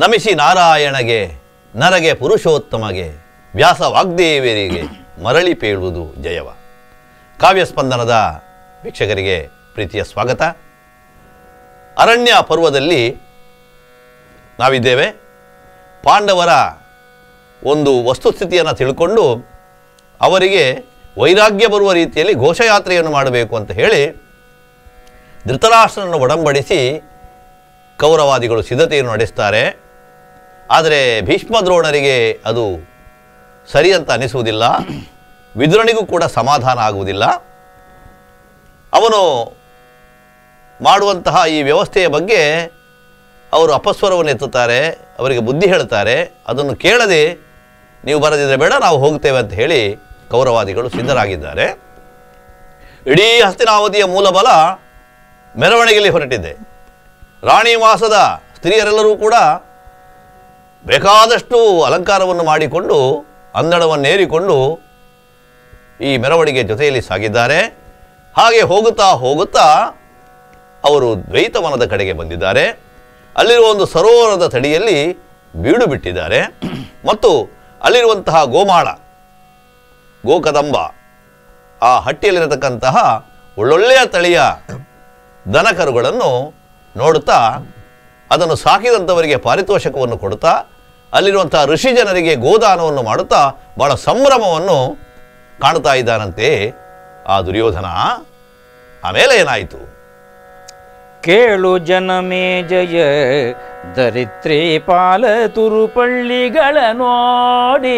ನಮಿಸಿ ನಾರಾಯಣಗೆ ನರಗೆ ಪುರುಷೋತ್ತಮಗೆ ವ್ಯಾಸ ವಾಗ್ದೇವಿಯರಿಗೆ ಮರಳಿ ಪೇಳುವುದು ಜಯವ ಕಾವ್ಯಸ್ಪಂದನದ ವೀಕ್ಷಕರಿಗೆ ಪ್ರೀತಿಯ ಸ್ವಾಗತ ಅರಣ್ಯ ಪರ್ವದಲ್ಲಿ ನಾವಿದ್ದೇವೆ ಪಾಂಡವರ ಒಂದು ವಸ್ತುಸ್ಥಿತಿಯನ್ನು ತಿಳ್ಕೊಂಡು ಅವರಿಗೆ ವೈರಾಗ್ಯ ಬರುವ ರೀತಿಯಲ್ಲಿ ಘೋಷಯಾತ್ರೆಯನ್ನು ಮಾಡಬೇಕು ಅಂತ ಹೇಳಿ ಧೃತರಾಷ್ಟ್ರನನ್ನು ಒಡಂಬಡಿಸಿ ಕೌರವಾದಿಗಳು ಸಿದ್ಧತೆಯನ್ನು ನಡೆಸ್ತಾರೆ ಆದರೆ ಭೀಷ್ಮ ದ್ರೋಣರಿಗೆ ಅದು ಸರಿ ಅಂತ ಅನಿಸುವುದಿಲ್ಲ ವಿದುರನಿಗೂ ಕೂಡ ಸಮಾಧಾನ ಆಗುವುದಿಲ್ಲ ಅವನು ಮಾಡುವಂತಹ ಈ ವ್ಯವಸ್ಥೆಯ ಬಗ್ಗೆ ಅವರು ಅಪಸ್ವರವನ್ನು ಎತ್ತುತ್ತಾರೆ ಅವರಿಗೆ ಬುದ್ಧಿ ಹೇಳ್ತಾರೆ ಅದನ್ನು ಕೇಳದೆ ನೀವು ಬರದಿದ್ದರೆ ಬೇಡ ನಾವು ಹೋಗ್ತೇವೆ ಅಂತ ಹೇಳಿ ಕೌರವಾದಿಗಳು ಸಿದ್ಧರಾಗಿದ್ದಾರೆ ಇಡೀ ಹಸ್ತಿನಾವತಿಯ ಮೂಲಬಲ ಮೆರವಣಿಗೆಯಲ್ಲಿ ಹೊರಟಿದೆ ರಾಣಿವಾಸದ ಸ್ತ್ರೀಯರೆಲ್ಲರೂ ಕೂಡ ಬೇಕಾದಷ್ಟು ಅಲಂಕಾರವನ್ನು ಮಾಡಿಕೊಂಡು ಅಂದಣವನ್ನೇರಿಕೊಂಡು ಈ ಮೆರವಣಿಗೆ ಜೊತೆಯಲ್ಲಿ ಸಾಗಿದ್ದಾರೆ ಹಾಗೆ ಹೋಗುತ್ತಾ ಹೋಗುತ್ತಾ ಅವರು ದ್ವೈತವನದ ಕಡೆಗೆ ಬಂದಿದ್ದಾರೆ ಅಲ್ಲಿರುವ ಒಂದು ಸರೋವರದ ತಡಿಯಲ್ಲಿ ಬೀಡು ಬಿಟ್ಟಿದ್ದಾರೆ ಮತ್ತು ಅಲ್ಲಿರುವಂತಹ ಗೋಮಾಳ ಗೋಕದಂಬ ಆ ಹಟ್ಟಿಯಲ್ಲಿರತಕ್ಕಂತಹ ಒಳ್ಳೊಳ್ಳೆಯ ತಳಿಯ ದನಕರುಗಳನ್ನು ನೋಡುತ್ತಾ ಅದನ್ನು ಸಾಕಿದಂಥವರಿಗೆ ಪಾರಿತೋಷಕವನ್ನು ಕೊಡುತ್ತಾ ಅಲ್ಲಿರುವಂತಹ ಋಷಿ ಜನರಿಗೆ ಗೋದಾನವನ್ನು ಮಾಡುತ್ತಾ ಬಹಳ ಸಂಭ್ರಮವನ್ನು ಕಾಣುತ್ತಾ ಇದ್ದಾನಂತೆ ಆ ದುರ್ಯೋಧನ ಆಮೇಲೆ ಏನಾಯಿತು ಕೇಳು ಜನಮೇ ಜಯ ದರಿತ್ರಿ ಪಾಲ ತುರುಪಳ್ಳಿಗಳ ನೋಡಿ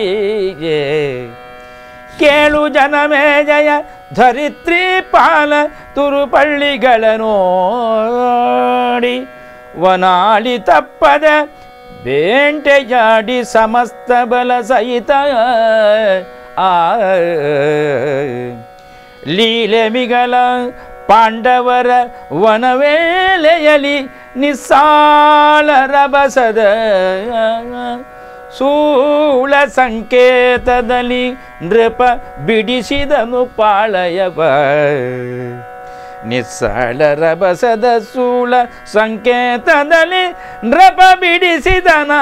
ಕೇಳು ಜನಮೇ ಜಯ ಧರಿತ್ರಿ ಪಾಲ ತುರುಪಳ್ಳಿಗಳ ನೋಡಿ ವನಾಳಿ ತಪ್ಪದ ಬೇಂಟೆಯಾಡಿ ಸಮಸ್ತ ಬಲ ಸಹಿತ ಆ ಲೀಲೆ ಮಿಗಲ ಪಾಂಡವರ ವನವೇಲೆಯಲಿ ನಿಸ್ಸಾಲರ ಬಸದ ಸೂಳ ಸಂಕೇತದಲ್ಲಿ ನೃಪ ಬಿಡಿಸಿದನು ಪಾಳಯವ ನಿಸ್ಸಾಳರ ಬಸದ ಸೂಳ ಸಂಕೇತದಲ್ಲಿ ನೃಪ ಬಿಡಿಸಿದನ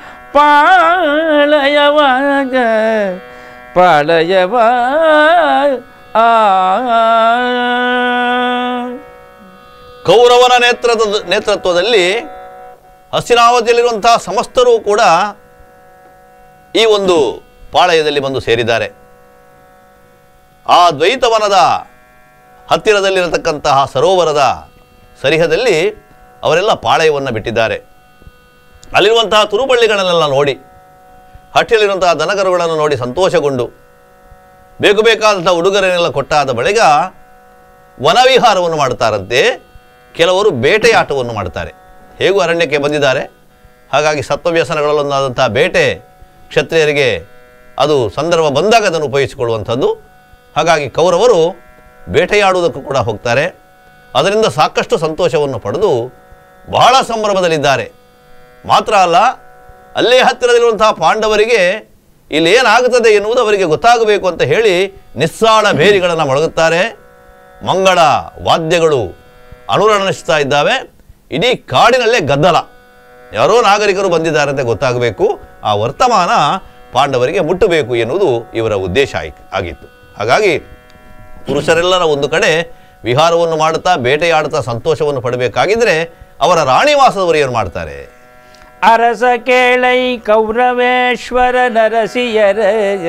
ಪಾಳಯವ ಪಾಳಯವ ಆ ಕೌರವನ ನೇತೃತ್ವದ ನೇತೃತ್ವದಲ್ಲಿ ಹಸ್ತಿನಾವತಿಯಲ್ಲಿರುವಂತಹ ಸಮಸ್ತರೂ ಕೂಡ ಈ ಒಂದು ಪಾಳಯದಲ್ಲಿ ಬಂದು ಸೇರಿದ್ದಾರೆ ಆ ದ್ವೈತವನದ ಹತ್ತಿರದಲ್ಲಿರತಕ್ಕಂತಹ ಸರೋವರದ ಸರಿಹದಲ್ಲಿ ಅವರೆಲ್ಲ ಪಾಳಯವನ್ನು ಬಿಟ್ಟಿದ್ದಾರೆ ಅಲ್ಲಿರುವಂತಹ ತುರುಬಳ್ಳಿಗಳನ್ನೆಲ್ಲ ನೋಡಿ ಹಟ್ಟಿಯಲ್ಲಿರುವಂತಹ ದನಕರುಗಳನ್ನು ನೋಡಿ ಸಂತೋಷಗೊಂಡು ಬೇಕು ಬೇಕಾದಂಥ ಉಡುಗೊರೆನೆಲ್ಲ ಕೊಟ್ಟಾದ ಬಳಿಕ ವನವಿಹಾರವನ್ನು ಮಾಡ್ತಾರಂತೆ ಕೆಲವರು ಬೇಟೆಯಾಟವನ್ನು ಮಾಡ್ತಾರೆ ಹೇಗೂ ಅರಣ್ಯಕ್ಕೆ ಬಂದಿದ್ದಾರೆ ಹಾಗಾಗಿ ಸತ್ವವ್ಯಸನಗಳಲ್ಲೊಂದಾದಂಥ ಬೇಟೆ ಕ್ಷತ್ರಿಯರಿಗೆ ಅದು ಸಂದರ್ಭ ಬಂದಾಗ ಅದನ್ನು ಉಪಯೋಗಿಸಿಕೊಳ್ಳುವಂಥದ್ದು ಹಾಗಾಗಿ ಕೌರವರು ಬೇಟೆಯಾಡುವುದಕ್ಕೂ ಕೂಡ ಹೋಗ್ತಾರೆ ಅದರಿಂದ ಸಾಕಷ್ಟು ಸಂತೋಷವನ್ನು ಪಡೆದು ಬಹಳ ಸಂಭ್ರಮದಲ್ಲಿದ್ದಾರೆ ಮಾತ್ರ ಅಲ್ಲ ಅಲ್ಲೇ ಹತ್ತಿರದಲ್ಲಿರುವಂತಹ ಪಾಂಡವರಿಗೆ ಇಲ್ಲಿ ಏನಾಗುತ್ತದೆ ಎನ್ನುವುದು ಅವರಿಗೆ ಗೊತ್ತಾಗಬೇಕು ಅಂತ ಹೇಳಿ ನಿಸ್ಸಾಳ ಬೇರಿಗಳನ್ನು ಮೊಳಗುತ್ತಾರೆ ಮಂಗಳ ವಾದ್ಯಗಳು ಅನುರಣಿಸ್ತಾ ಇದ್ದಾವೆ ಇಡೀ ಕಾಡಿನಲ್ಲೇ ಗದ್ದಲ ಯಾರೋ ನಾಗರಿಕರು ಬಂದಿದ್ದಾರೆ ಅಂತ ಗೊತ್ತಾಗಬೇಕು ಆ ವರ್ತಮಾನ ಪಾಂಡವರಿಗೆ ಮುಟ್ಟಬೇಕು ಎನ್ನುವುದು ಇವರ ಉದ್ದೇಶ ಆಯ್ತು ಆಗಿತ್ತು ಹಾಗಾಗಿ ಪುರುಷರೆಲ್ಲರ ಒಂದು ಕಡೆ ವಿಹಾರವನ್ನು ಮಾಡುತ್ತಾ ಬೇಟೆಯಾಡುತ್ತಾ ಸಂತೋಷವನ್ನು ಪಡಬೇಕಾಗಿದ್ದರೆ ಅವರ ರಾಣಿವಾಸದವರು ಏನು ಮಾಡ್ತಾರೆ ಅರಸ ಕೇಳೈ ಕೌರವೇಶ್ವರ ನರಸಿಯರ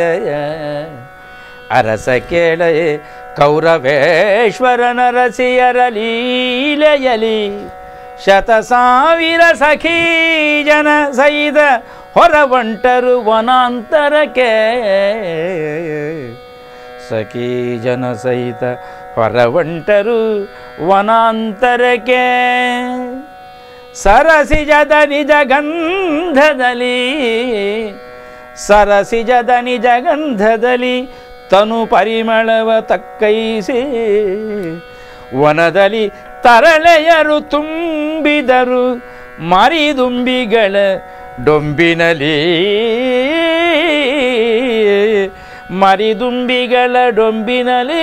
ಅರಸ ಕೇಳೈ ಕೌರವೇಶ್ವರ ನರಸಿಯರ ಲೀಲೆಯಲಿ ಶತ ಸಾವಿರ ಸಖೀ ಜನ ಸೈದ ಹೊರವಂಟರು ವನಾಂತರಕ್ಕೆ ಸಖೀ ಜನ ಸಹಿತ ಹೊರವಂಟರು ವನಾಂತರಕ್ಕೆ ಸರಸಿಜದ ನಿಜ ಗಂಧದಲ್ಲಿ ಸರಸಿಜದ ನಿಜ ಗಂಧದಲ್ಲಿ ತನು ಪರಿಮಳವ ತಕ್ಕೈಸಿ ವನದಲ್ಲಿ ತರಳೆಯರು ತುಂಬಿದರು ಮರಿದುಂಬಿಗಳ ಡೊಂಬಿನಲಿ ಮರಿದುಂಬಿಗಳ ಡೊಂಬಿನಲಿ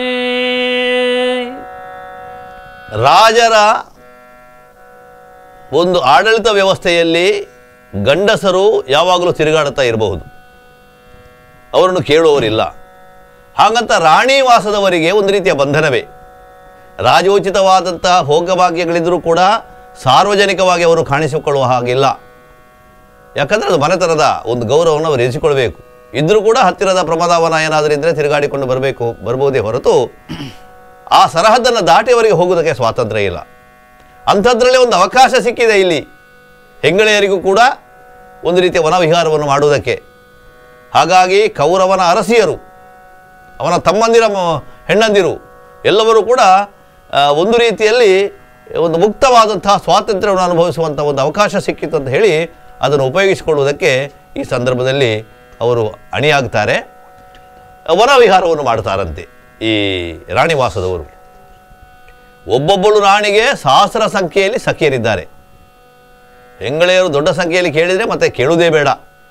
ರಾಜರ ಒಂದು ಆಡಳಿತ ವ್ಯವಸ್ಥೆಯಲ್ಲಿ ಗಂಡಸರು ಯಾವಾಗಲೂ ತಿರುಗಾಡುತ್ತಾ ಇರಬಹುದು ಅವರನ್ನು ಕೇಳುವವರಿಲ್ಲ ಹಾಗಂತ ರಾಣಿ ವಾಸದವರಿಗೆ ಒಂದು ರೀತಿಯ ಬಂಧನವೇ ರಾಜೋಚಿತವಾದಂತಹ ಭೋಗಭಾಗ್ಯಗಳಿದ್ದರೂ ಕೂಡ ಸಾರ್ವಜನಿಕವಾಗಿ ಅವರು ಕಾಣಿಸಿಕೊಳ್ಳುವ ಹಾಗಿಲ್ಲ ಯಾಕಂದರೆ ಅದು ಮನೆತನದ ಒಂದು ಗೌರವವನ್ನು ಅವರು ಇರಿಸಿಕೊಳ್ಬೇಕು ಇದ್ದರೂ ಕೂಡ ಹತ್ತಿರದ ಪ್ರಮಾದವನ ಏನಾದರೂ ಇದ್ದರೆ ತಿರುಗಾಡಿಕೊಂಡು ಬರಬೇಕು ಬರ್ಬೋದೇ ಹೊರತು ಆ ಸರಹದ್ದನ್ನು ದಾಟಿ ಅವರಿಗೆ ಹೋಗೋದಕ್ಕೆ ಸ್ವಾತಂತ್ರ್ಯ ಇಲ್ಲ ಅಂಥದ್ರಲ್ಲಿ ಒಂದು ಅವಕಾಶ ಸಿಕ್ಕಿದೆ ಇಲ್ಲಿ ಹೆಂಗಳೆಯರಿಗೂ ಕೂಡ ಒಂದು ರೀತಿಯ ವನವಿಹಾರವನ್ನು ಮಾಡುವುದಕ್ಕೆ ಹಾಗಾಗಿ ಕೌರವನ ಅರಸಿಯರು ಅವನ ತಮ್ಮಂದಿರ ಮ- ಹೆಣ್ಣಂದಿರು ಎಲ್ಲರೂ ಕೂಡ ಆ, ಒಂದು ರೀತಿಯಲ್ಲಿ ಒಂದು ಮುಕ್ತವಾದಂತಹ ಸ್ವಾತಂತ್ರ್ಯವನ್ನು ಅನುಭವಿಸುವಂಥ ಒಂದು ಅವಕಾಶ ಸಿಕ್ಕಿತು ಅಂತ ಹೇಳಿ ಅದನ್ನು ಉಪಯೋಗಿಸಿಕೊಳ್ಳುವುದಕ್ಕೆ ಈ ಸಂದರ್ಭದಲ್ಲಿ ಅವರು ಅಣಿಯಾಗ್ತಾರೆ ವನವಿಹಾರವನ್ನು ಮಾಡ್ತಾರಂತೆ ಈ ರಾಣಿವಾಸದವರು ಒಬ್ಬೊಬ್ಬಳು ರಾಣಿಗೆ ಸಹಸ್ರ ಸಂಖ್ಯೆಯಲ್ಲಿ ಸಖಿಯರಿದ್ದಾರೆ ಹೆಂಗಳೆಯರು ದೊಡ್ಡ ಸಂಖ್ಯೆಯಲ್ಲಿ ಕೇಳಿದರೆ ಮತ್ತೆ ಕೇಳುವುದೇ ಬೇಡ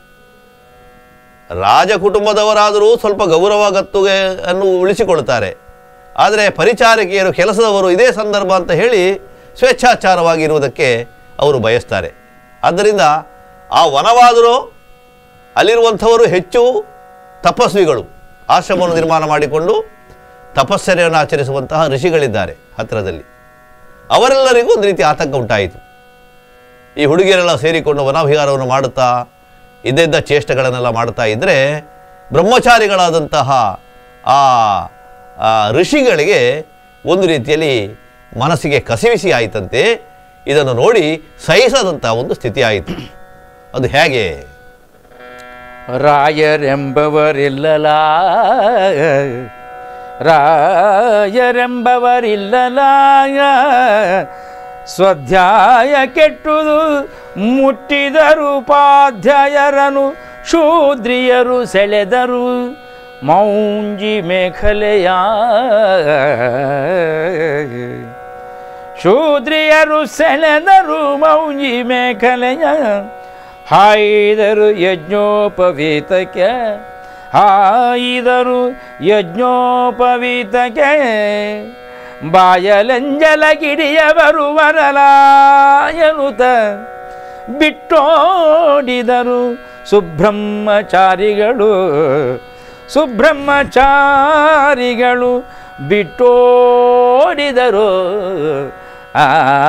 ರಾಜ ಕುಟುಂಬದವರಾದರೂ ಸ್ವಲ್ಪ ಗೌರವ ಗತ್ತುಗೆ ಅನ್ನು ಉಳಿಸಿಕೊಳ್ತಾರೆ ಆದರೆ ಪರಿಚಾರಕಿಯರು ಕೆಲಸದವರು ಇದೇ ಸಂದರ್ಭ ಅಂತ ಹೇಳಿ ಸ್ವೇಚ್ಛಾಚಾರವಾಗಿರುವುದಕ್ಕೆ ಅವರು ಬಯಸ್ತಾರೆ ಆದ್ದರಿಂದ ಆ ವನವಾದರೂ ಅಲ್ಲಿರುವಂಥವರು ಹೆಚ್ಚು ತಪಸ್ವಿಗಳು ಆಶ್ರಮವನ್ನು ನಿರ್ಮಾಣ ಮಾಡಿಕೊಂಡು ತಪಸ್ಸರೆಯನ್ನು ಆಚರಿಸುವಂತಹ ಋಷಿಗಳಿದ್ದಾರೆ ಹತ್ತಿರದಲ್ಲಿ ಅವರೆಲ್ಲರಿಗೂ ಒಂದು ರೀತಿ ಆತಂಕ ಉಂಟಾಯಿತು ಈ ಹುಡುಗಿಯರೆಲ್ಲ ಸೇರಿಕೊಂಡು ವನವಿಹಾರವನ್ನು ಮಾಡುತ್ತಾ ಇದ್ದಿದ್ದ ಚೇಷ್ಟೆಗಳನ್ನೆಲ್ಲ ಮಾಡ್ತಾ ಇದ್ದರೆ ಬ್ರಹ್ಮಚಾರಿಗಳಾದಂತಹ ಆ ಆ ಋಷಿಗಳಿಗೆ ಒಂದು ರೀತಿಯಲ್ಲಿ ಮನಸ್ಸಿಗೆ ಕಸಿವಿಸಿ ಆಯಿತಂತೆ ಇದನ್ನು ನೋಡಿ ಸಹಿಸದಂಥ ಒಂದು ಸ್ಥಿತಿ ಆಯಿತು ಅದು ಹೇಗೆ ರಾಯರೆಂಬವರಿಲ್ಲಲ ರಾಯರೆಂಬವರಿಲ್ಲಲ ಸ್ವಧ್ಯಾಯ ಕೆಟ್ಟುದು ಮುಟ್ಟಿದರು ಉಪಾಧ್ಯಾಯರನು ಶೂದ್ರಿಯರು ಸೆಳೆದರು ಮೌಂಜಿ ಮೇಖಲೆಯ ಶೂದ್ರಿಯರು ಸೆಳೆದರು ಮೌಂಜಿ ಮೇಖಲೆಯ ಹಾಯಿದರು ಯಜ್ಞೋಪವೀತಕ್ಕೆ ಹಾಯಿದರು ಯಜ್ಞೋಪವೀತಕ್ಕೆ ಬಾಯಲಂಜಲ ಗಿಡಿಯವರು ವರಲಾಯನುತ ಬಿಟ್ಟೋಡಿದರು ಸುಬ್ರಹ್ಮಚಾರಿಗಳು ಸುಬ್ರಹ್ಮಚಾರಿಗಳು ಬಿಟ್ಟೋಡಿದರು ಆ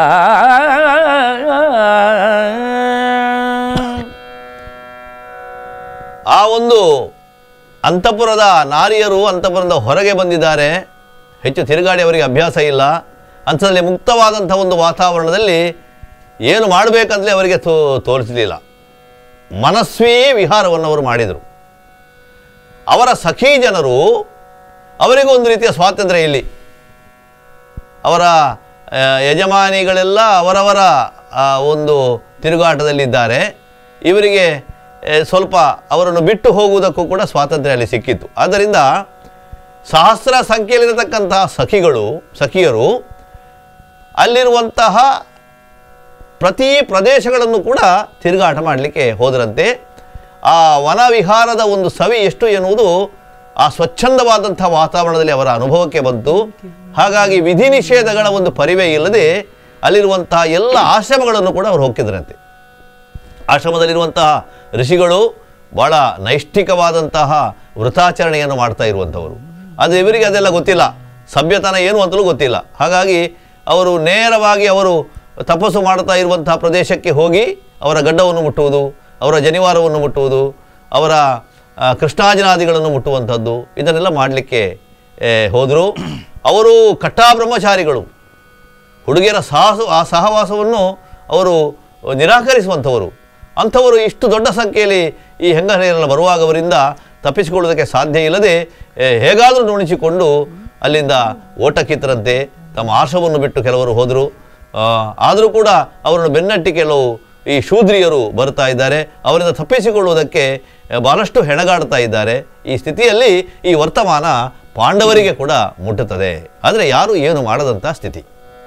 ಆ ಒಂದು ಅಂತಃಪುರದ ನಾರಿಯರು ಅಂತಃಪುರದ ಹೊರಗೆ ಬಂದಿದ್ದಾರೆ ಹೆಚ್ಚು ತಿರುಗಾಡಿ ಅವರಿಗೆ ಅಭ್ಯಾಸ ಇಲ್ಲ ಅಂಥದ್ರಲ್ಲಿ ಮುಕ್ತವಾದಂಥ ಒಂದು ವಾತಾವರಣದಲ್ಲಿ ಏನು ಮಾಡಬೇಕಂತಲೇ ಅವರಿಗೆ ತೋ ತೋರಿಸಲಿಲ್ಲ ಮನಸ್ವೀ ವಿಹಾರವನ್ನು ಅವರು ಮಾಡಿದರು ಅವರ ಸಖಿ ಜನರು ಅವರಿಗೂ ಒಂದು ರೀತಿಯ ಸ್ವಾತಂತ್ರ್ಯ ಇಲ್ಲಿ ಅವರ ಆ, ಯಜಮಾನಿಗಳೆಲ್ಲ ಅವರವರ ಆ, ಒಂದು ತಿರುಗಾಟದಲ್ಲಿದ್ದಾರೆ ಇವರಿಗೆ ಆ, ಸ್ವಲ್ಪ ಅವರನ್ನು ಬಿಟ್ಟು ಹೋಗುವುದಕ್ಕೂ ಕೂಡ ಸ್ವಾತಂತ್ರ್ಯ ಅಲ್ಲಿ ಸಿಕ್ಕಿತ್ತು ಆದ್ದರಿಂದ ಸಹಸ್ರ ಸಂಖ್ಯೆಯಲ್ಲಿರತಕ್ಕಂತಹ ಸಖಿಗಳು ಸಖಿಯರು ಅಲ್ಲಿರುವಂತಹ ಪ್ರತಿ ಪ್ರದೇಶಗಳನ್ನು ಕೂಡ ತಿರುಗಾಟ ಮಾಡಲಿಕ್ಕೆ ಹೋದರಂತೆ ಆ ವನವಿಹಾರದ ಒಂದು ಸವಿ ಎಷ್ಟು ಎನ್ನುವುದು ಆ ಸ್ವಚ್ಛಂದವಾದಂಥ ವಾತಾವರಣದಲ್ಲಿ ಅವರ ಅನುಭವಕ್ಕೆ ಬಂತು ಹಾಗಾಗಿ ವಿಧಿ ನಿಷೇಧಗಳ ಒಂದು ಪರಿವೇ ಇಲ್ಲದೆ ಅಲ್ಲಿರುವಂತಹ ಎಲ್ಲ ಆಶ್ರಮಗಳನ್ನು ಕೂಡ ಅವರು ಹೋಗ್ತಿದ್ರಂತೆ ಆಶ್ರಮದಲ್ಲಿರುವಂತಹ ಋಷಿಗಳು ಭಾಳ ನೈಷ್ಠಿಕವಾದಂತಹ ವೃತಾಚರಣೆಯನ್ನು ಮಾಡ್ತಾ ಇರುವಂಥವರು ಅದು ಇವರಿಗೆ ಅದೆಲ್ಲ ಗೊತ್ತಿಲ್ಲ ಸಭ್ಯತನ ಏನು ಅಂತಲೂ ಗೊತ್ತಿಲ್ಲ ಹಾಗಾಗಿ ಅವರು ನೇರವಾಗಿ ಅವರು ತಪಸ್ಸು ಮಾಡ್ತಾ ಇರುವಂತಹ ಪ್ರದೇಶಕ್ಕೆ ಹೋಗಿ ಅವರ ಗಡ್ಡವನ್ನು ಮುಟ್ಟುವುದು ಅವರ ಜನಿವಾರವನ್ನು ಮುಟ್ಟುವುದು ಅವರ ಆ, ಕೃಷ್ಣಾಜಿನಾದಿಗಳನ್ನು ಮುಟ್ಟುವಂಥದ್ದು ಇದನ್ನೆಲ್ಲ ಮಾಡಲಿಕ್ಕೆ ಹೋದರು ಅವರು ಕಟ್ಟಾ ಬ್ರಹ್ಮಚಾರಿಗಳು ಹುಡುಗಿಯರ ಸಾಹಸ ಆ ಸಹವಾಸವನ್ನು ಅವರು ನಿರಾಕರಿಸುವಂಥವರು ಅಂಥವರು ಇಷ್ಟು ದೊಡ್ಡ ಸಂಖ್ಯೆಯಲ್ಲಿ ಈ ಹೆಂಗಸರೆಲ್ಲ ಬರುವಾಗ ಅವರಿಂದ ತಪ್ಪಿಸಿಕೊಳ್ಳೋದಕ್ಕೆ ಸಾಧ್ಯ ಇಲ್ಲದೆ ಏ, ಹೇಗಾದರೂ ನುಣಿಸಿಕೊಂಡು ಅಲ್ಲಿಂದ ಓಟ ಕಿತ್ತರಂತೆ ತಮ್ಮ ಆಶವನ್ನು ಬಿಟ್ಟು ಕೆಲವರು ಹೋದರು ಆದರೂ ಕೂಡ ಅವರನ್ನು ಬೆನ್ನಟ್ಟಿ ಕೆಲವು ಈ ಶೂದ್ರಿಯರು ಬರ್ತಾ ಇದ್ದಾರೆ ಅವರಿಂದ ತಪ್ಪಿಸಿಕೊಳ್ಳುವುದಕ್ಕೆ ಆ, ಬಹಳಷ್ಟು ಹೆಣಗಾಡ್ತಾ ಇದ್ದಾರೆ ಈ ಸ್ಥಿತಿಯಲ್ಲಿ ಈ ವರ್ತಮಾನ ಪಾಂಡವರಿಗೆ ಕೂಡ ಮುಟ್ಟುತ್ತದೆ ಆದರೆ ಯಾರೂ ಏನು ಮಾಡದಂಥ ಸ್ಥಿತಿ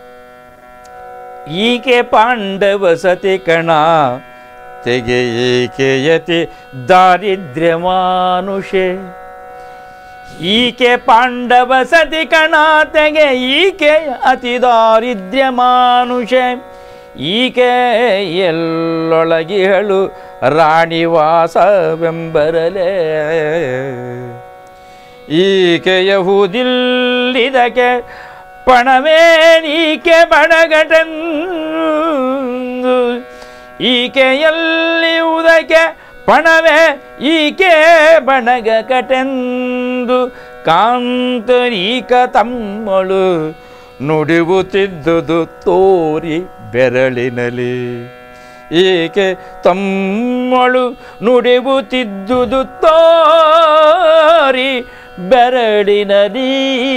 ಈಕೆ ಪಾಂಡವ ಸತಿ ಕಣ ತೆಗೆ ಈಕೆ ಯತಿ ದಾರಿದ್ರ್ಯ ಮಾನುಷೆ ಈಕೆ ಪಾಂಡವ ಸತಿ ಕಣ ತೆಗೆ ಈಕೆ ಅತಿ ದಾರಿದ್ರ್ಯ ಮಾನುಷೆ ಈಕೆ ಎಲ್ಲೊಳಗಿಹಳು ರಾಣಿವಾಸವೆಂಬರಲೇ ಈಕೆ ಯಹುದಿಲ್ಲಿದಕ್ಕೆ ಪಣವೇ ನೀಕೆ ಬಣಗಟೆಂದು ಈಕೆಯಲ್ಲಿಯುವುದಕ್ಕೆ ಪಣವೇ ಈಕೆ ಬಣಗ ಕಟೆಂದು ಕಾಂತರೀಕ ತಮ್ಮಳು ನುಡಿಯುತ್ತಿದ್ದುದು ತೋರಿ ಬೆರಳಿನಲಿ ಏಕೆ ತಮ್ಮಳು ನುಡಿಯುತ್ತಿದ್ದುದು ತೋರಿ ಬೆರಳಿನಲಿ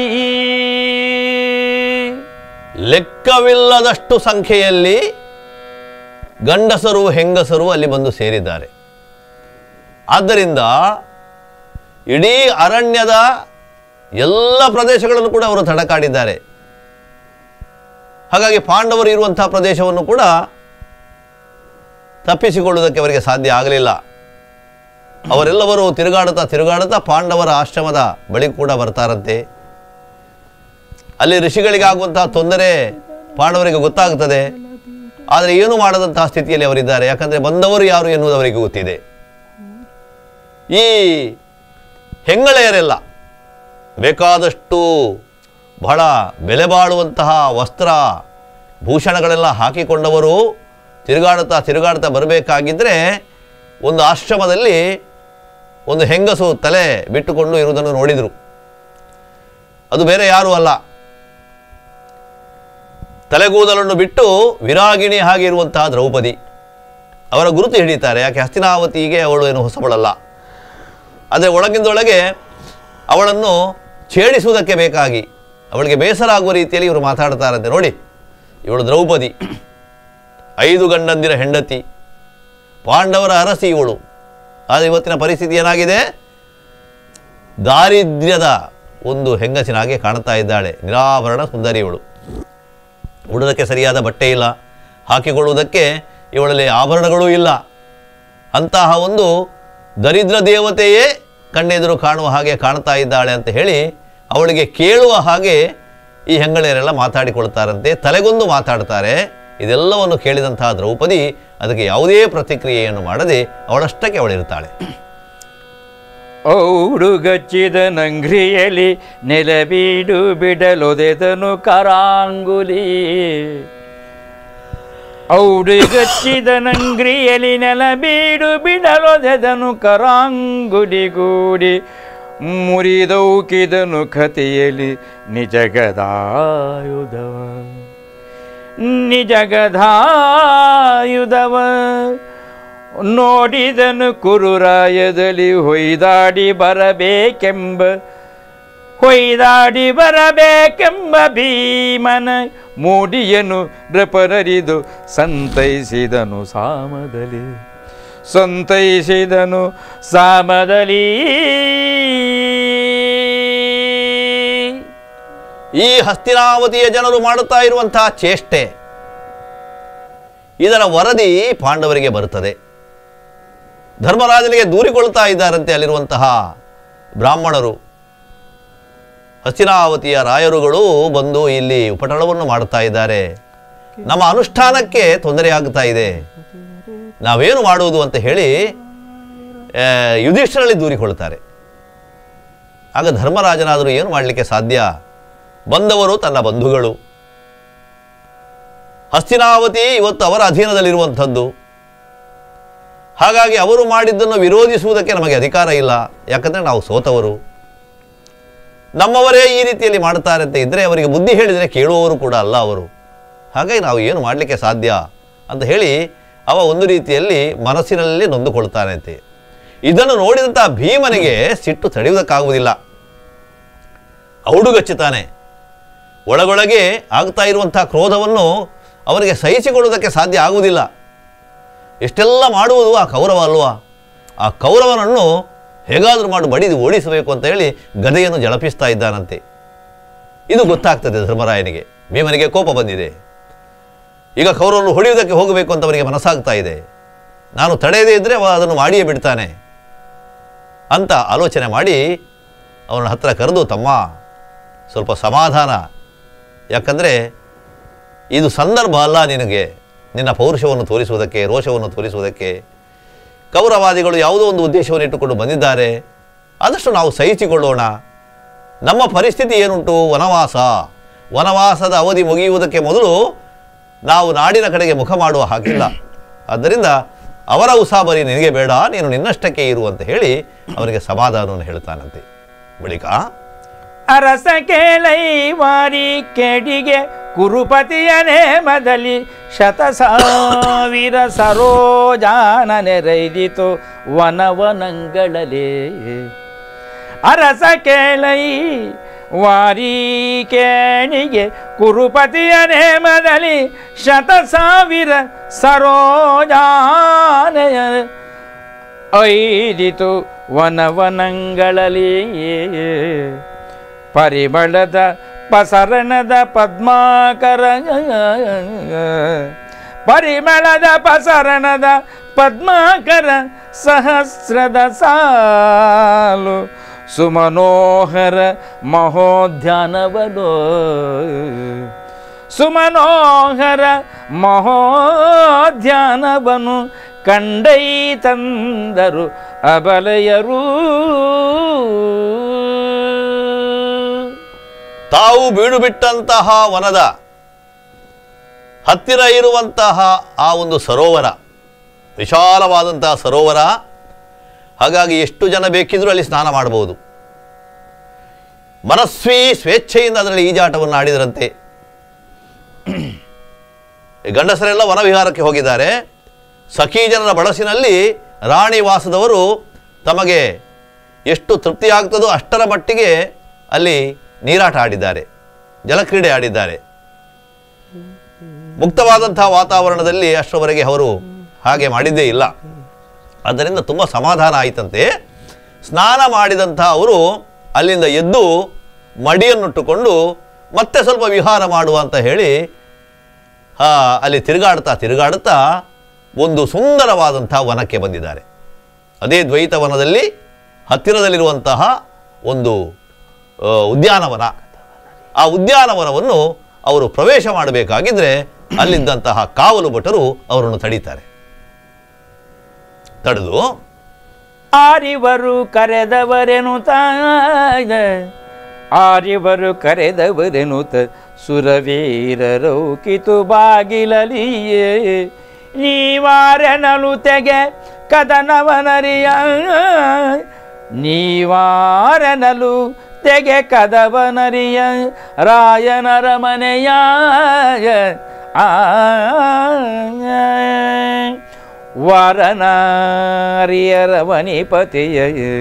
ಲೆಕ್ಕವಿಲ್ಲದಷ್ಟು ಸಂಖ್ಯೆಯಲ್ಲಿ ಗಂಡಸರು ಹೆಂಗಸರು ಅಲ್ಲಿ ಬಂದು ಸೇರಿದ್ದಾರೆ ಆದ್ದರಿಂದ ಇಡೀ ಅರಣ್ಯದ ಎಲ್ಲ ಪ್ರದೇಶಗಳನ್ನು ಕೂಡ ಅವರು ತಡಕಾಡಿದ್ದಾರೆ ಹಾಗಾಗಿ ಪಾಂಡವರು ಇರುವಂತಹ ಪ್ರದೇಶವನ್ನು ಕೂಡ ತಪ್ಪಿಸಿಕೊಳ್ಳುವುದಕ್ಕೆ ಅವರಿಗೆ ಸಾಧ್ಯ ಆಗಲಿಲ್ಲ ಅವರೆಲ್ಲವರು ತಿರುಗಾಡುತ್ತಾ ತಿರುಗಾಡುತ್ತಾ ಪಾಂಡವರ ಆಶ್ರಮದ ಬಳಿ ಕೂಡ ಬರ್ತಾರಂತೆ ಅಲ್ಲಿ ಋಷಿಗಳಿಗಾಗುವಂತಹ ತೊಂದರೆ ಪಾಂಡವರಿಗೆ ಗೊತ್ತಾಗುತ್ತದೆ ಆದರೆ ಏನು ಮಾಡದಂತಹ ಸ್ಥಿತಿಯಲ್ಲಿ ಅವರಿದ್ದಾರೆ ಯಾಕಂದರೆ ಬಂದವರು ಯಾರು ಎನ್ನುವುದು ಅವರಿಗೆ ಗೊತ್ತಿದೆ ಈ ಹೆಂಗಳೆಯರೆಲ್ಲ ಬೇಕಾದಷ್ಟು ಬಹಳ ಬೆಲೆ ಬಾಳುವಂತಹ ವಸ್ತ್ರ ಭೂಷಣಗಳೆಲ್ಲ ಹಾಕಿಕೊಂಡವರು ತಿರುಗಾಡುತ್ತಾ ತಿರುಗಾಡುತ್ತಾ ಬರಬೇಕಾಗಿದ್ದರೆ ಒಂದು ಆಶ್ರಮದಲ್ಲಿ ಒಂದು ಹೆಂಗಸು ತಲೆ ಬಿಟ್ಟುಕೊಂಡು ಇರುವುದನ್ನು ನೋಡಿದರು ಅದು ಬೇರೆ ಯಾರೂ ಅಲ್ಲ ತಲೆಗೂದಲನ್ನು ಬಿಟ್ಟು ವಿರಾಗಿಣಿ ಹಾಗೆ ಇರುವಂತಹ ದ್ರೌಪದಿ ಅವರ ಗುರುತು ಹಿಡಿತಾರೆ ಯಾಕೆ ಹಸ್ತಿನಾವತಿಗೆ ಅವಳು ಏನು ಹೊಸಬಳಲ್ಲ ಆದರೆ ಒಳಗಿಂದೊಳಗೆ ಅವಳನ್ನು ಛೇಡಿಸುವುದಕ್ಕೆ ಬೇಕಾಗಿ ಅವಳಿಗೆ ಬೇಸರ ಆಗುವ ರೀತಿಯಲ್ಲಿ ಇವರು ಮಾತಾಡ್ತಾರಂತೆ ನೋಡಿ ಇವಳು ದ್ರೌಪದಿ ಐದು ಗಂಡಂದಿರ ಹೆಂಡತಿ ಪಾಂಡವರ ಅರಸಿ ಇವಳು ಆದರೆ ಇವತ್ತಿನ ಪರಿಸ್ಥಿತಿ ಏನಾಗಿದೆ ದಾರಿದ್ರ್ಯದ ಒಂದು ಹೆಂಗಸಿನ ಹಾಗೆ ಕಾಣ್ತಾ ಇದ್ದಾಳೆ ನಿರಾಭರಣ ಸುಂದರಿ ಇವಳು ಉಡೋದಕ್ಕೆ ಸರಿಯಾದ ಬಟ್ಟೆ ಇಲ್ಲ ಹಾಕಿಕೊಳ್ಳುವುದಕ್ಕೆ ಇವಳಲ್ಲಿ ಆಭರಣಗಳೂ ಇಲ್ಲ ಅಂತಹ ಒಂದು ದರಿದ್ರ ದೇವತೆಯೇ ಕಣ್ಣೆದುರು ಕಾಣುವ ಹಾಗೆ ಕಾಣ್ತಾ ಇದ್ದಾಳೆ ಅಂತ ಹೇಳಿ ಅವಳಿಗೆ ಕೇಳುವ ಹಾಗೆ ಈ ಹೆಂಗಳೆಯರೆಲ್ಲ ಮಾತಾಡಿಕೊಳ್ತಾರಂತೆ ತಲೆಗೊಂದು ಮಾತಾಡ್ತಾರೆ ಇದೆಲ್ಲವನ್ನು ಕೇಳಿದಂತಹ ದ್ರೌಪದಿ ಅದಕ್ಕೆ ಯಾವುದೇ ಪ್ರತಿಕ್ರಿಯೆಯನ್ನು ಮಾಡದೆ ಅವಳಷ್ಟಕ್ಕೆ ಅವಳಿರ್ತಾಳೆ ಔಡುಗಚ್ಚಿದ ನಂಗ್ರಿಯಲಿ ನೆಲಬೀಡು ಬಿಡಲೊದೆದನು ಕರಾಂಗುಲಿ ಔಡುಗಚ್ಚಿದ ನಂಗ್ರಿಯಲಿ ನೆಲಬೀಡು ಬಿಡಲೊದೆದನು ಕರಾಂಗುಲಿಗೂಡಿ ಮುರಿದೌಕಿದನು ಕಥೆಯಲಿ ನಿಜಗದಾಯುಧವ ನಿಜಗದಾಯುಧವ ನೋಡಿದನು ಕುರುರಾಯದಲ್ಲಿ ಹೊಯ್ದಾಡಿ ಬರಬೇಕೆಂಬ ಹೊಯ್ದಾಡಿ ಬರಬೇಕೆಂಬ ಭೀಮನ ಮೂಡಿಯನು ನೃಪನರಿದು ಸಂತೈಸಿದನು ಸಾಮದಲ್ಲಿ ಸಂತೈಸಿದನು ಸಾಮದಲ್ಲಿ ಈ ಹಸ್ತಿನಾವತಿಯ ಜನರು ಮಾಡುತ್ತಾ ಇರುವಂತಹ ಚೇಷ್ಟೆ ಇದರ ವರದಿ ಪಾಂಡವರಿಗೆ ಬರುತ್ತದೆ ಧರ್ಮರಾಜನಿಗೆ ದೂರಿಕೊಳ್ತಾ ಇದ್ದಾರಂತೆ ಅಲ್ಲಿರುವಂತಹ ಬ್ರಾಹ್ಮಣರು ಹಸ್ತಿನಾವತಿಯ ರಾಯರುಗಳು ಬಂದು ಇಲ್ಲಿ ಉಪಟಳವನ್ನು ಮಾಡುತ್ತಾ ಇದ್ದಾರೆ ನಮ್ಮ ಅನುಷ್ಠಾನಕ್ಕೆ ತೊಂದರೆಯಾಗುತ್ತಾ ಇದೆ ನಾವೇನು ಮಾಡುವುದು ಅಂತ ಹೇಳಿ ಆ, ಯುಧಿಷ್ಠರಲ್ಲಿ ದೂರಿಕೊಳ್ತಾರೆ ಆಗ ಧರ್ಮರಾಜನಾದರೂ ಏನು ಮಾಡಲಿಕ್ಕೆ ಸಾಧ್ಯ ಬಂದವರು ತನ್ನ ಬಂಧುಗಳು ಹಸ್ತಿನಾವತಿ ಇವತ್ತು ಅವರ ಅಧೀನದಲ್ಲಿರುವಂಥದ್ದು ಹಾಗಾಗಿ ಅವರು ಮಾಡಿದ್ದನ್ನು ವಿರೋಧಿಸುವುದಕ್ಕೆ ನಮಗೆ ಅಧಿಕಾರ ಇಲ್ಲ ಯಾಕಂದರೆ ನಾವು ಸೋತವರು ನಮ್ಮವರೇ ಈ ರೀತಿಯಲ್ಲಿ ಮಾಡ್ತಾರೆ ಅಂತ ಇದ್ದರೆ ಅವರಿಗೆ ಬುದ್ಧಿ ಹೇಳಿದರೆ ಕೇಳುವವರು ಕೂಡ ಅಲ್ಲ ಅವರು ಹಾಗಾಗಿ ನಾವು ಏನು ಮಾಡಲಿಕ್ಕೆ ಸಾಧ್ಯ ಅಂತ ಹೇಳಿ ಅವ ಒಂದು ರೀತಿಯಲ್ಲಿ ಮನಸ್ಸಿನಲ್ಲಿ ನೊಂದುಕೊಳ್ತಾನಂತೆ ಇದನ್ನು ನೋಡಿದಂಥ ಭೀಮನಿಗೆ ಸಿಟ್ಟು ತಡೆಯುವುದಕ್ಕಾಗುವುದಿಲ್ಲ ಔಡುಗಚ್ಚುತ್ತಾನೆ ಒಳಗೊಳಗೆ ಆಗ್ತಾ ಇರುವಂಥ ಕ್ರೋಧವನ್ನು ಅವರಿಗೆ ಸಹಿಸಿಕೊಳ್ಳುವುದಕ್ಕೆ ಸಾಧ್ಯ ಆಗುವುದಿಲ್ಲ ಎಷ್ಟೆಲ್ಲ ಮಾಡುವುದು ಆ ಕೌರವ ಅಲ್ವಾ ಆ ಕೌರವನನ್ನು ಹೇಗಾದರೂ ಮಾಡಿ ಬಡಿದು ಓಡಿಸಬೇಕು ಅಂತ ಹೇಳಿ ಗದೆಯನ್ನು ಜಳಪಿಸ್ತಾ ಇದ್ದಾನಂತೆ ಇದು ಗೊತ್ತಾಗ್ತದೆ ಧರ್ಮರಾಯನಿಗೆ ಭೀಮನಿಗೆ ಕೋಪ ಬಂದಿದೆ ಈಗ ಕೌರವನು ಹೊಡೆಯುವುದಕ್ಕೆ ಹೋಗಬೇಕು ಅಂತ ಅವರಿಗೆ ಮನಸ್ಸಾಗ್ತಾ ಇದೆ ನಾನು ತಡೆಯದೇ ಇದ್ದರೆ ಅವ ಅದನ್ನು ಮಾಡಿಯೇ ಬಿಡ್ತಾನೆ ಅಂತ ಆಲೋಚನೆ ಮಾಡಿ ಅವನ ಹತ್ರ ಕರೆದು ತಮ್ಮ ಸ್ವಲ್ಪ ಸಮಾಧಾನ ಯಾಕಂದರೆ ಇದು ಸಂದರ್ಭ ಅಲ್ಲ ನಿನಗೆ ನಿನ್ನ ಪೌರುಷವನ್ನು ತೋರಿಸುವುದಕ್ಕೆ ರೋಷವನ್ನು ತೋರಿಸುವುದಕ್ಕೆ ಕೌರವಾದಿಗಳು ಯಾವುದೋ ಒಂದು ಉದ್ದೇಶವನ್ನು ಇಟ್ಟುಕೊಂಡು ಬಂದಿದ್ದಾರೆ ಆದಷ್ಟು ನಾವು ಸಹಿಸಿಕೊಳ್ಳೋಣ ನಮ್ಮ ಪರಿಸ್ಥಿತಿ ಏನುಂಟು ವನವಾಸ ವನವಾಸದ ಅವಧಿ ಮುಗಿಯುವುದಕ್ಕೆ ಮೊದಲು ನಾವು ನಾಡಿನ ಕಡೆಗೆ ಮುಖ ಮಾಡುವ ಹಾಗಿಲ್ಲ ಆದ್ದರಿಂದ ಅವರ ಉಸಾಬರಿ ನಿನಗೆ ಬೇಡ ನೀನು ನಿನ್ನಷ್ಟಕ್ಕೆ ಇರು ಅಂತ ಹೇಳಿ ಅವನಿಗೆ ಸಮಾಧಾನವನ್ನು ಹೇಳ್ತಾನಂತೆ ಬಳಿಕ ಅರಸ ಕೇಳೈ ವಾರಿ ಕೆಡಿಗೆ ಕುರುಪತಿಯ ನೇಮದಲ್ಲಿ ಶತ ಸಾವಿರ ಸರೋಜಾನ ನೆರೈದಿತು ವನವನಂಗಳಲೇ ಅರಸ ಕೇಳೈ ವಾರಿ ಕೇಣಿಗೆ ಕುರುಪತಿಯ ನೇಮದಲ್ಲಿ ಶತ ಸಾವಿರ ಸರೋಜಾನೆಯ ಐದಿತು ವನವನಂಗಳಲಿ ಪರಿಮಳದ ಪಸರಣದ ಪದ್ಮಾಕರ ಪರಿಮಳದ ಪಸರಣದ ಪದ್ಮಾಕರ ಸಹಸ್ರದ ಸಾಲು ಸುಮನೋಹರ ಮಹೋದ್ಯಾನವನೋ ಸುಮನೋಹರ ಮಹೋದ್ಯಾನವನು ಕಂಡೈ ತಂದರು ಅಬಲೆಯರು ತಾವು ಬೀಡು ಬಿಟ್ಟಂತಹ ವನದ ಹತ್ತಿರ ಇರುವಂತಹ ಆ ಒಂದು ಸರೋವರ ವಿಶಾಲವಾದಂತಹ ಸರೋವರ ಹಾಗಾಗಿ ಎಷ್ಟು ಜನ ಬೇಕಿದ್ರೂ ಅಲ್ಲಿ ಸ್ನಾನ ಮಾಡಬಹುದು ಮನಸ್ವಿ ಸ್ವೇಚ್ಛೆಯಿಂದ ಅದರಲ್ಲಿ ಈಜಾಟವನ್ನು ಆಡಿದರಂತೆ ಈ ಗಂಡಸರೆಲ್ಲ ವನವಿಹಾರಕ್ಕೆ ಹೋಗಿದ್ದಾರೆ ಸಖಿ ಜನರ ಬಳಸಿನಲ್ಲಿ ರಾಣಿ ವಾಸದವರು ತಮಗೆ ಎಷ್ಟು ತೃಪ್ತಿ ಆಗ್ತದೋ ಅಷ್ಟರ ಮಟ್ಟಿಗೆ ಅಲ್ಲಿ ನೀರಾಟ ಆಡಿದ್ದಾರೆ ಜಲಕ್ರೀಡೆ ಆಡಿದ್ದಾರೆ ಮುಕ್ತವಾದಂತಹ ವಾತಾವರಣದಲ್ಲಿ ಅಷ್ಟರವರೆಗೆ ಅವರು ಹಾಗೆ ಮಾಡಿದ್ದೇ ಇಲ್ಲ ಆದ್ದರಿಂದ ತುಂಬ ಸಮಾಧಾನ ಆಯಿತಂತೆ ಸ್ನಾನ ಮಾಡಿದಂಥ ಅವರು ಅಲ್ಲಿಂದ ಎದ್ದು ಮಡಿಯನ್ನುಟ್ಟುಕೊಂಡು ಮತ್ತೆ ಸ್ವಲ್ಪ ವಿಹಾರ ಮಾಡುವ ಅಂತ ಹೇಳಿ ಆ, ಅಲ್ಲಿ ತಿರುಗಾಡ್ತಾ ತಿರುಗಾಡುತ್ತಾ ಒಂದು ಸುಂದರವಾದಂಥ ವನಕ್ಕೆ ಬಂದಿದ್ದಾರೆ ಅದೇ ದ್ವೈತ ವನದಲ್ಲಿ ಹತ್ತಿರದಲ್ಲಿರುವಂತಹ ಒಂದು ಆ, ಉದ್ಯಾನವನ ಆ ಉದ್ಯಾನವನವನ್ನು ಅವರು ಪ್ರವೇಶ ಮಾಡಬೇಕಾಗಿದ್ದರೆ ಅಲ್ಲಿದ್ದಂತಹ ಕಾವಲು ಭಟರು ಅವರನ್ನು ತಡೀತಾರೆ ತಡೆದು ಆರಿವರು ಕರೆದವರೆನು ತಾಯ ಆರಿವರು ಕರೆದವರೆನುತ ಸುರವೀರರು ಕಿತು ಬಾಗಿಲಲಿಯೇ ನೀವಾರೆನಲು ತೆಗೆ ಕದನವನರಿಯ ನೀವಾರೆನಲು ತೆಗೆ ಕದವನರಿಯ ರಾಯನರ ಮನೆಯ ಆ ವರನಾರಿಯರ ವನಿಪತಿಯ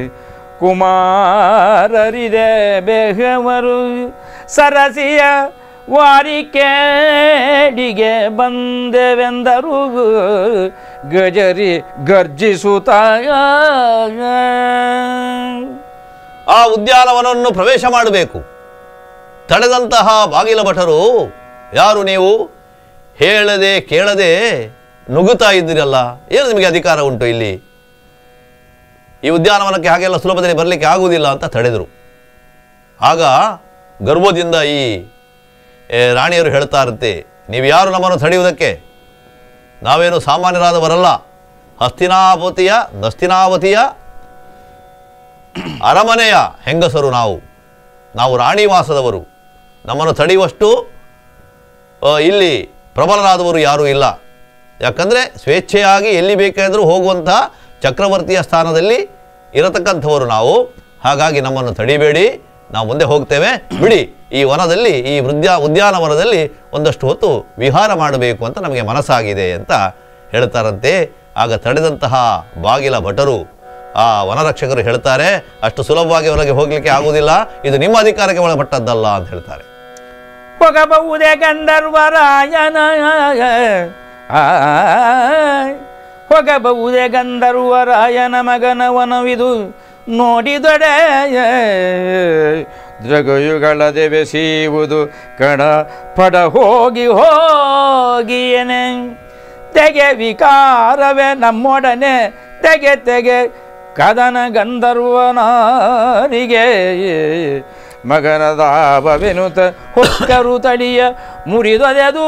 ಕುಮಾರರಿದೆ ಬೆಹವರು ಸರಸಿಯ ವಾರಿಕೇಡಿಗೆ ಬಂದೆವೆಂದರು ಗಜರಿ ಗರ್ಜಿಸುತ್ತ ಆ ಉದ್ಯಾನವನವನ್ನು ಪ್ರವೇಶ ಮಾಡಬೇಕು ತಡೆದಂತಹ ಬಾಗಿಲ ಭಟರು ಯಾರು ನೀವು ಹೇಳದೆ ಕೇಳದೆ ನುಗ್ಗುತ್ತಾ ಇದ್ದೀರಲ್ಲ ಏನು ನಿಮಗೆ ಅಧಿಕಾರ ಉಂಟು ಇಲ್ಲಿ ಈ ಉದ್ಯಾನವನಕ್ಕೆ ಹಾಗೆಲ್ಲ ಸುಲಭದಲ್ಲಿ ಬರಲಿಕ್ಕೆ ಆಗುವುದಿಲ್ಲ ಅಂತ ತಡೆದರು ಆಗ ಗರ್ವದಿಂದ ಈ ಏ, ರಾಣಿಯರು ಹೇಳ್ತಾ ಇರುತ್ತೆ ನೀವು ಯಾರು ನಮ್ಮನ್ನು ತಡೆಯುವುದಕ್ಕೆ ನಾವೇನು ಸಾಮಾನ್ಯರಾದವರಲ್ಲ ಹಸ್ತಿನಾವತಿಯ ನಸ್ತಿನಾವತಿಯ ಅರಮನೆಯ ಹೆಂಗಸರು ನಾವು ನಾವು ರಾಣಿವಾಸದವರು ನಮ್ಮನ್ನು ತಡೆಯುವಷ್ಟು ಆ, ಇಲ್ಲಿ ಪ್ರಬಲರಾದವರು ಯಾರೂ ಇಲ್ಲ ಯಾಕಂದರೆ ಸ್ವೇಚ್ಛೆಯಾಗಿ ಎಲ್ಲಿ ಬೇಕಾದರೂ ಹೋಗುವಂಥ ಚಕ್ರವರ್ತಿಯ ಸ್ಥಾನದಲ್ಲಿ ಇರತಕ್ಕಂಥವರು ನಾವು ಹಾಗಾಗಿ ನಮ್ಮನ್ನು ತಡಿಬೇಡಿ ನಾವು ಮುಂದೆ ಹೋಗ್ತೇವೆ ಬಿಡಿ ಈ ವನದಲ್ಲಿ ಈ ಉದ್ಯಾ ಉದ್ಯಾನವನದಲ್ಲಿ ಒಂದಷ್ಟು ಹೊತ್ತು ವಿಹಾರ ಮಾಡಬೇಕು ಅಂತ ನಮಗೆ ಮನಸ್ಸಾಗಿದೆ ಅಂತ ಹೇಳ್ತಾರಂತೆ ಆಗ ತಡೆದಂತಹ ಬಾಗಿಲ ಭಟರು ಆ ವನರಕ್ಷಕರು ಹೇಳ್ತಾರೆ ಅಷ್ಟು ಸುಲಭವಾಗಿ ಒಳಗೆ ಹೋಗಲಿಕ್ಕೆ ಆಗುವುದಿಲ್ಲ ಇದು ನಿಮ್ಮ ಅಧಿಕಾರಕ್ಕೆ ಒಳಪಟ್ಟದ್ದಲ್ಲ ಅಂತ ಹೇಳ್ತಾರೆ ಹೋಗಬಹುದೇ ಗಂಧರ್ವರಾಯನ ಆ, ಹೋಗಬಹುದೇ ಗಂಧರ್ವರಾಯನ ಮಗನ ವನವಿದು ನೋಡಿದೊಡೆ ದ್ರಗಯುಗಳ ದೆವೆಸೀವುದು ಕಣ ಪಡ ಹೋಗಿ ಹೋಗಿಯನೆ ತೆಗೆ ವಿಕಾರವೇ ನಮ್ಮೊಡನೆ ತೆಗೆ ತೆಗೆ ಕದನ ಗಂಧರ್ವನಾರಿಗೆ ಮಗನದಾವೆನುತ ಹೊಕ್ಕರು ತಳಿಯ ಮುರಿದೊದೆದು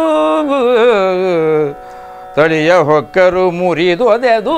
ತಳಿಯ ಹೊಕ್ಕರು ಮುರಿದೊದೆದು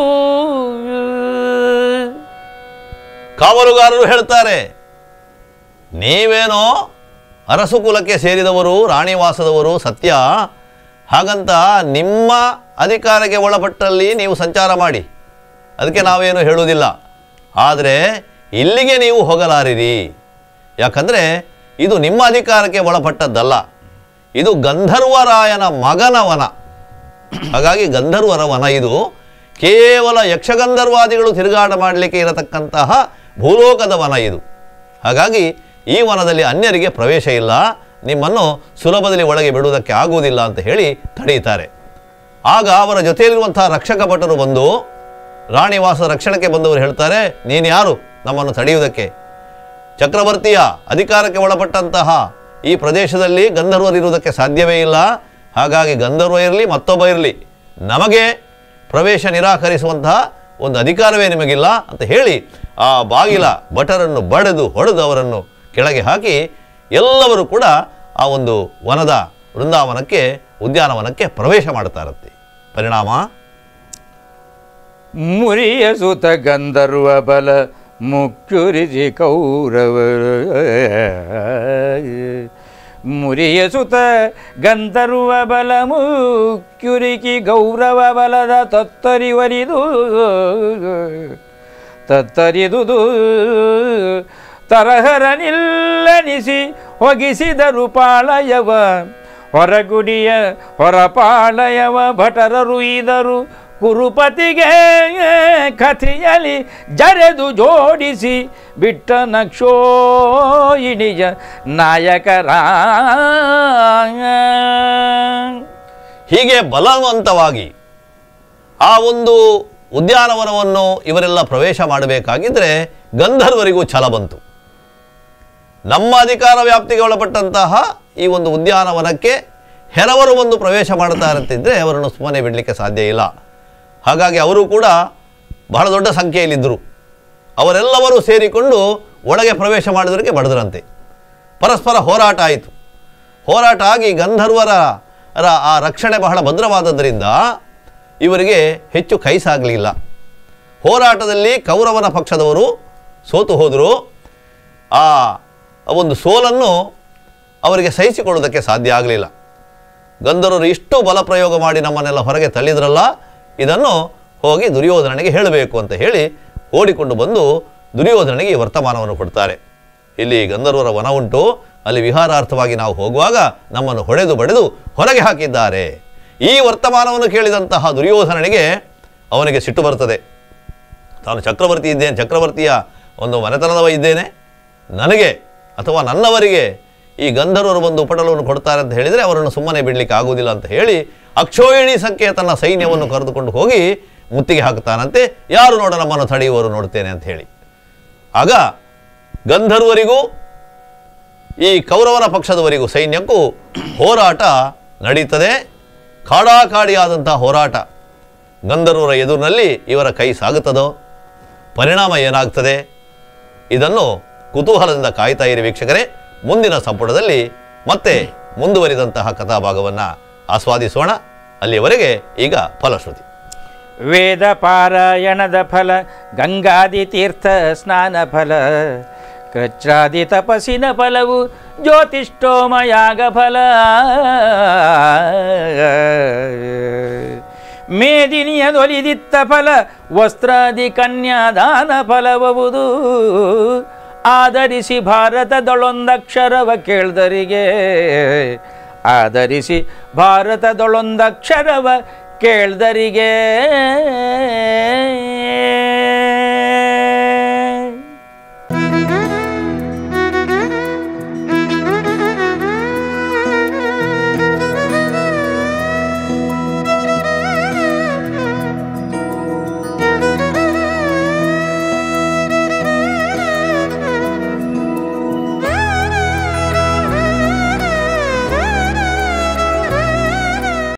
ಕಾವಲುಗಾರರು ಹೇಳ್ತಾರೆ ನೀವೇನೋ ಅರಸು ಕುಲಕ್ಕೆ ಸೇರಿದವರು ರಾಣಿವಾಸದವರು ಸತ್ಯ ಹಾಗಂತ ನಿಮ್ಮ ಅಧಿಕಾರಕ್ಕೆ ಒಳಪಟ್ಟಲ್ಲಿ ನೀವು ಸಂಚಾರ ಮಾಡಿ ಅದಕ್ಕೆ ನಾವೇನು ಹೇಳುವುದಿಲ್ಲ ಆದರೆ ಇಲ್ಲಿಗೆ ನೀವು ಹೋಗಲಾರಿರಿ ಯಾಕಂದರೆ ಇದು ನಿಮ್ಮ ಅಧಿಕಾರಕ್ಕೆ ಒಳಪಟ್ಟದ್ದಲ್ಲ ಇದು ಗಂಧರ್ವರಾಯನ ಮಗನ ವನ ಹಾಗಾಗಿ ಗಂಧರ್ವರ ವನ ಇದು ಕೇವಲ ಯಕ್ಷಗಂಧರ್ವಾದಿಗಳು ತಿರುಗಾಟ ಮಾಡಲಿಕ್ಕೆ ಇರತಕ್ಕಂತಹ ಭೂಲೋಕದ ವನ ಇದು ಹಾಗಾಗಿ ಈ ವನದಲ್ಲಿ ಅನ್ಯರಿಗೆ ಪ್ರವೇಶ ಇಲ್ಲ ನಿಮ್ಮನ್ನು ಸುಲಭದಲ್ಲಿ ಒಳಗೆ ಬಿಡುವುದಕ್ಕೆ ಆಗುವುದಿಲ್ಲ ಅಂತ ಹೇಳಿ ತಡೆಯುತ್ತಾರೆ ಆಗ ಅವರ ಜೊತೆಯಲ್ಲಿರುವಂತಹ ರಕ್ಷಕ ಭಟರು ಬಂದು ರಾಣಿವಾಸ ರಕ್ಷಣಕ್ಕೆ ಬಂದವರು ಹೇಳ್ತಾರೆ ನೀನು ಯಾರು ನಮ್ಮನ್ನು ತಡೆಯುವುದಕ್ಕೆ ಚಕ್ರವರ್ತಿಯ ಅಧಿಕಾರಕ್ಕೆ ಒಳಪಟ್ಟಂತಹ ಈ ಪ್ರದೇಶದಲ್ಲಿ ಗಂಧರ್ವರಿರುವುದಕ್ಕೆ ಸಾಧ್ಯವೇ ಇಲ್ಲ ಹಾಗಾಗಿ ಗಂಧರ್ವ ಇರಲಿ ಮತ್ತೊಬ್ಬ ಇರಲಿ ನಮಗೆ ಪ್ರವೇಶ ನಿರಾಕರಿಸುವಂತಹ ಒಂದು ಅಧಿಕಾರವೇ ನಿಮಗಿಲ್ಲ ಅಂತ ಹೇಳಿ ಆ ಬಾಗಿಲ ಭಟರನ್ನು ಬಡೆದು ಹೊಡೆದು ಅವರನ್ನು ಕೆಳಗೆ ಹಾಕಿ ಎಲ್ಲರೂ ಕೂಡ ಆ ಒಂದು ವನದ ವೃಂದಾವನಕ್ಕೆ ಉದ್ಯಾನವನಕ್ಕೆ ಪ್ರವೇಶ ಮಾಡ್ತಾ ಇರುತ್ತೆ ಪರಿಣಾಮ ಮುರಿಯ ಸುತ ಗಂಧರ್ವ ಬಲ ಮುಕ್ಕುರಿಸಿ ಕೌರವ ಮುರಿಯ ಸುತ ಗಂಧರ್ವ ಬಲ ಮುಕ್ಯುರಿಕಿ ಗೌರವ ಬಲದ ತತ್ತರಿವರಿದು ತತ್ತರಿದುದು ತರಹರ ನಿಲ್ಲನಿಸಿ ಹೊಗಿಸಿದರು ಪಾಳಯವ ಹೊರಗುಡಿಯ ಹೊರಪಾಳಯವ ಭಟರರು ಇದರು ಕುರುಪತಿಗೆ ಕಥೆಯಲಿ ಜರೆದು ಜೋಡಿಸಿ ಬಿಟ್ಟ ನಕ್ಷೋಯಿಣಿಯ ನಾಯಕರ ಹೀಗೆ ಬಲವಂತವಾಗಿ ಆ ಒಂದು ಉದ್ಯಾನವನವನ್ನು ಇವರೆಲ್ಲ ಪ್ರವೇಶ ಮಾಡಬೇಕಾಗಿದ್ದರೆ ಗಂಧರ್ವರಿಗೂ ಛಲ ಬಂತು ನಮ್ಮ ಅಧಿಕಾರ ವ್ಯಾಪ್ತಿಗೆ ಒಳಪಟ್ಟಂತಹ ಈ ಒಂದು ಉದ್ಯಾನವನಕ್ಕೆ ಹೆರವರು ಒಂದು ಪ್ರವೇಶ ಮಾಡ್ತಾ ಇರುತ್ತಿದ್ದರೆ ಅವರನ್ನು ಸುಮ್ಮನೆ ಬಿಡಲಿಕ್ಕೆ ಸಾಧ್ಯ ಇಲ್ಲ ಹಾಗಾಗಿ ಅವರು ಕೂಡ ಬಹಳ ದೊಡ್ಡ ಸಂಖ್ಯೆಯಲ್ಲಿದ್ದರು ಅವರೆಲ್ಲರೂ ಸೇರಿಕೊಂಡು ಒಳಗೆ ಪ್ರವೇಶ ಮಾಡಿದವರಿಗೆ ಬಡದರಂತೆ ಪರಸ್ಪರ ಹೋರಾಟ ಆಯಿತು ಹೋರಾಟ ಆಗಿ ಗಂಧರ್ವರ ರ- ಆ ರಕ್ಷಣೆ ಬಹಳ ಭದ್ರವಾದದ್ದರಿಂದ ಇವರಿಗೆ ಹೆಚ್ಚು ಕೈ ಸಾಗಲಿಲ್ಲ ಹೋರಾಟದಲ್ಲಿ ಕೌರವನ ಪಕ್ಷದವರು ಸೋತು ಹೋದರು ಆ ಒಂದು ಸೋಲನ್ನು ಅವರಿಗೆ ಸಹಿಸಿಕೊಳ್ಳುವುದಕ್ಕೆ ಸಾಧ್ಯ ಆಗಲಿಲ್ಲ ಗಂಧರ್ವರು ಇಷ್ಟು ಬಲ ಪ್ರಯೋಗ ಮಾಡಿ ನಮ್ಮನ್ನೆಲ್ಲ ಹೊರಗೆ ತಳ್ಳಿದ್ರಲ್ಲ ಇದನ್ನು ಹೋಗಿ ದುರ್ಯೋಧನನಿಗೆ ಹೇಳಬೇಕು ಅಂತ ಹೇಳಿ ಓಡಿಕೊಂಡು ಬಂದು ದುರ್ಯೋಧನನಿಗೆ ಈ ವರ್ತಮಾನವನ್ನು ಕೊಡ್ತಾರೆ ಇಲ್ಲಿ ಗಂಧರ್ವರ ವನ ಉಂಟು ಅಲ್ಲಿ ವಿಹಾರಾರ್ಥವಾಗಿ ನಾವು ಹೋಗುವಾಗ ನಮ್ಮನ್ನು ಹೊಡೆದು ಬಡೆದು ಹೊರಗೆ ಹಾಕಿದ್ದಾರೆ ಈ ವರ್ತಮಾನವನ್ನು ಕೇಳಿದಂತಹ ದುರ್ಯೋಧನನಿಗೆ ಅವನಿಗೆ ಸಿಟ್ಟು ಬರ್ತದೆ ತಾನು ಚಕ್ರವರ್ತಿ ಇದ್ದೇನೆ ಚಕ್ರವರ್ತಿಯ ಒಂದು ಮನೆತನದವ ಇದ್ದೇನೆ ನನಗೆ ಅಥವಾ ನನ್ನವರಿಗೆ ಈ ಗಂಧರ್ವರು ಬಂದು ಉಪಟಳವನ್ನು ಕೊಡ್ತಾರೆ ಅಂತ ಹೇಳಿದರೆ ಅವರನ್ನು ಸುಮ್ಮನೆ ಬಿಡಲಿಕ್ಕೆ ಆಗುವುದಿಲ್ಲ ಅಂತ ಹೇಳಿ ಅಕ್ಷೋಹಿಣಿ ಸಂಖ್ಯೆಯ ತನ್ನ ಸೈನ್ಯವನ್ನು ಕರೆದುಕೊಂಡು ಹೋಗಿ ಮುತ್ತಿಗೆ ಹಾಕ್ತಾನಂತೆ ಯಾರು ನೋಡ ನಮ್ಮನ್ನು ತಡೆಯುವವರು ನೋಡ್ತೇನೆ ಅಂತ ಹೇಳಿ ಆಗ ಗಂಧರ್ವರಿಗೂ ಈ ಕೌರವನ ಪಕ್ಷದವರಿಗೂ ಸೈನ್ಯಕ್ಕೂ ಹೋರಾಟ ನಡೀತದೆ ಕಾಡಾಕಾಡಿಯಾದಂಥ ಹೋರಾಟ ಗಂಧರ್ವರ ಎದುರಿನಲ್ಲಿ ಇವರ ಕೈ ಸಾಗುತ್ತದೋ ಪರಿಣಾಮ ಏನಾಗ್ತದೆ ಇದನ್ನು ಕುತೂಹಲದಿಂದ ಕಾಯ್ತಾ ಇರಿ ವೀಕ್ಷಕರೇ ಮುಂದಿನ ಸಂಪುಟದಲ್ಲಿ ಮತ್ತೆ ಮುಂದುವರಿದಂತಹ ಕಥಾಭಾಗವನ್ನು ಆಸ್ವಾದಿಸೋಣ ಅಲ್ಲಿಯವರೆಗೆ ಈಗ ಫಲಶ್ರುತಿ ವೇದ ಪಾರಾಯಣದ ಫಲ ಗಂಗಾದಿ ತೀರ್ಥ ಸ್ನಾನ ಫಲ ಕೃಚ್ಚಾದಿ ತಪಸ್ಸಿನ ಫಲವು ಜ್ಯೋತಿಷ್ಠೋಮಯಾಗ ಫಲ ಮೇದಿನಿಯದೊಲಿದಿತ್ತ ಫಲ ವಸ್ತ್ರಾದಿ ಕನ್ಯಾದಾನ ಫಲಬಹುದು ಆಧರಿಸಿ ಭಾರತದೊಳೊಂದಕ್ಷರವ ಕೇಳ್ದರಿಗೆ ಆಧರಿಸಿ ಭಾರತದೊಳೊಂದಕ್ಷರವ ಕೇಳ್ದರಿಗೆ